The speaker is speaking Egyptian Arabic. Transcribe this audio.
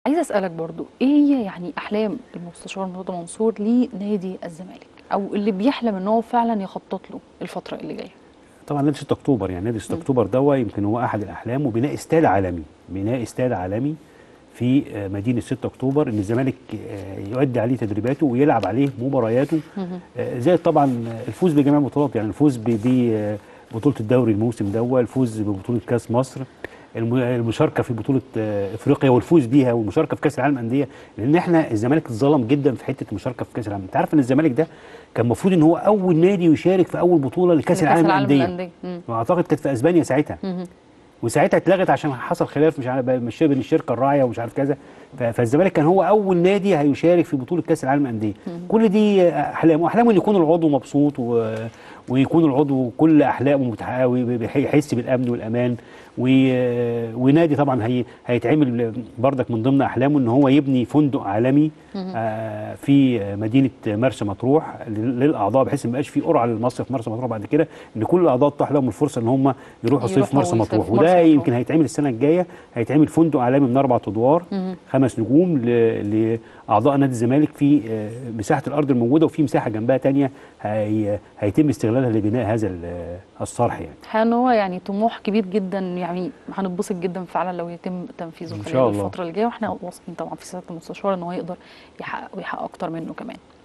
عايزه اسالك برضو ايه هي يعني احلام المستشار مرتضى منصور لنادي الزمالك او اللي بيحلم ان هو فعلا يخطط له الفتره اللي جايه طبعا نادي 6 اكتوبر يعني نادي 6 اكتوبر ده يمكن هو احد الاحلام وبناء استاد عالمي بناء استاد عالمي في آه، مدينه 6 اكتوبر ان الزمالك آه، يؤدي عليه تدريباته ويلعب عليه مبارياته آه، زائد طبعا الفوز بجميع البطولات يعني الفوز ببطوله الدوري الموسم ده الفوز ببطوله كاس مصر الم- المشاركه في بطوله آه، افريقيا والفوز بيها والمشاركه في كاس العالم انديه لان احنا الزمالك اتظلم جدا في حته المشاركه في كاس العالم انت عارف ان الزمالك ده كان المفروض ان هو اول نادي يشارك في اول بطوله لكاس العالم للانديه للأندية. مم. واعتقد كانت في اسبانيا ساعتها مهم. وساعتها اتلغت عشان حصل خلاف مش عارف مشي بين الشركه الراعيه ومش عارف كذا ف- فالزمالك كان هو اول نادي هيشارك في بطوله كاس العالم للانديه كل دي احلام واحلامه ان يكون العضو مبسوط و... ويكون العضو كل احلامه متحققه ويحس بالامن والامان و... ونادي طبعا هي... هيتعمل بردك من ضمن احلامه ان هو يبني فندق عالمي آه، في مدينه مرسى مطروح لل- للاعضاء بحيث ما يبقاش في قرعه للمصيف في مرسى مطروح بعد كده ان كل الاعضاء تتاح لهم الفرصه ان هم يروحوا صيف يروحوا مرسى يصيفوا مطروح في مرسى وده مطروح. يمكن هيتعمل السنه الجايه هيتعمل فندق عالمي من اربع ادوار خمس نجوم ل- لاعضاء نادي الزمالك في آه، مساحه الارض الموجوده وفي مساحه جنبها تانية هي هيتم استغلالها لبناء هذا ال- الصرح يعني الحقيقه ان هو يعني طموح كبير جدا يعني هنتبسط جدا فعلا لو يتم تنفيذه إن خلال شاء الله. الفتره اللي جايه واحنا واثقين طبعا في سياده المستشار ان هو يقدر يحقق ويحقق اكتر منه كمان